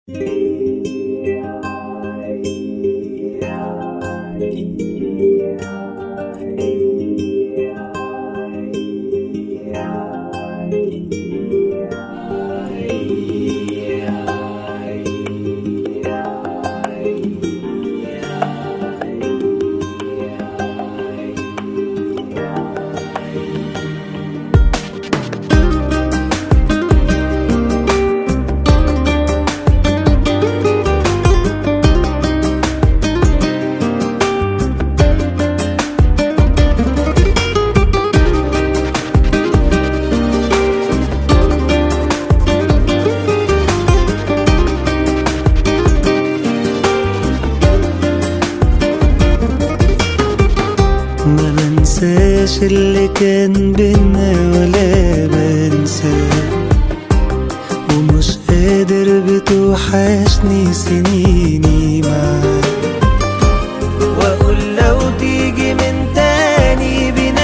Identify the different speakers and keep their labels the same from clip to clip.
Speaker 1: ما بنساش اللي كان بينا ولا بنساه ومش قادر بتوحشني سنيني معاك واقول لو تيجي من تاني بينا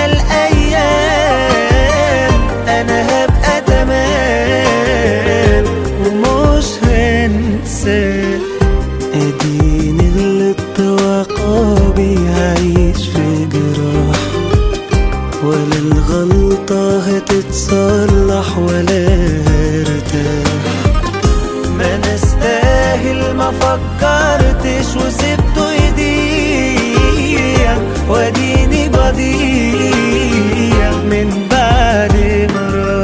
Speaker 1: الايام انا هبقى تمام ومش هنساك اديني غلطت وعقابي هعيش في جراح ولا الغلطة هتتصلح ولا هرتاح ما انا استاهل ما فكرتش وسبته يضيع واديني بضيع من بعد ما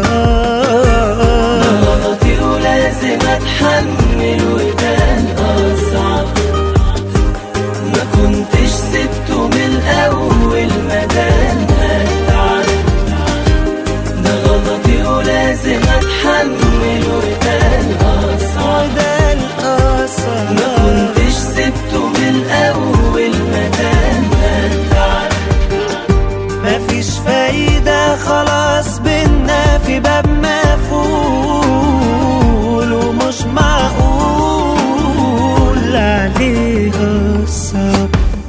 Speaker 1: راح
Speaker 2: غلطي ولازم اتحمل وده الاصعب ما كنتش سبته من الاول ما كان هتعب ده غلطي ولازم اتحمل وده الاصعب
Speaker 1: وده الأصل
Speaker 2: ما كنتش سبته من الاول ما كان هتعب
Speaker 1: مفيش فايدة خلاص بينا في باب مقفول ومش معقول عليها الصبر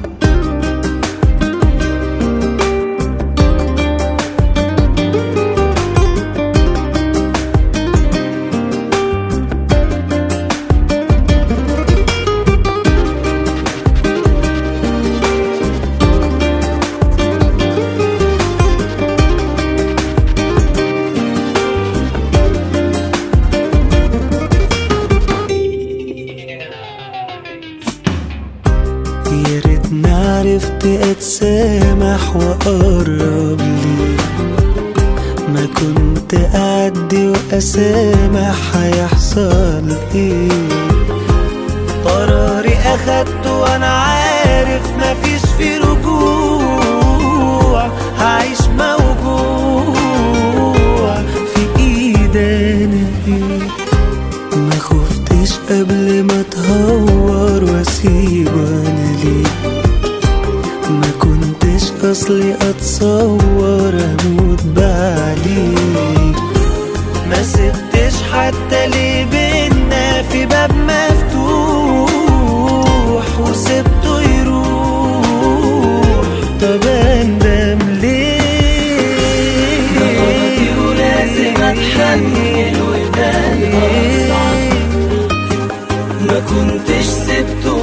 Speaker 1: يا ريتني عرفت اتسامح واقرب لي ما كنت اعدي واسامح هيحصل ايه قراري اخدته وانا عارف مفيش في رجوع هعيش موجوع في ايد انا ايه ما خفتش قبل ما اتهور واسيب انا ليه ما كنتش اصلي اتصور اموت بعديه ما سبتش حتى ليه بينا في باب مفتوح وسبته يروح طب اندم ليه
Speaker 2: ده غلطي ولازم اتحمل وده الاصعب ما كنتش سبته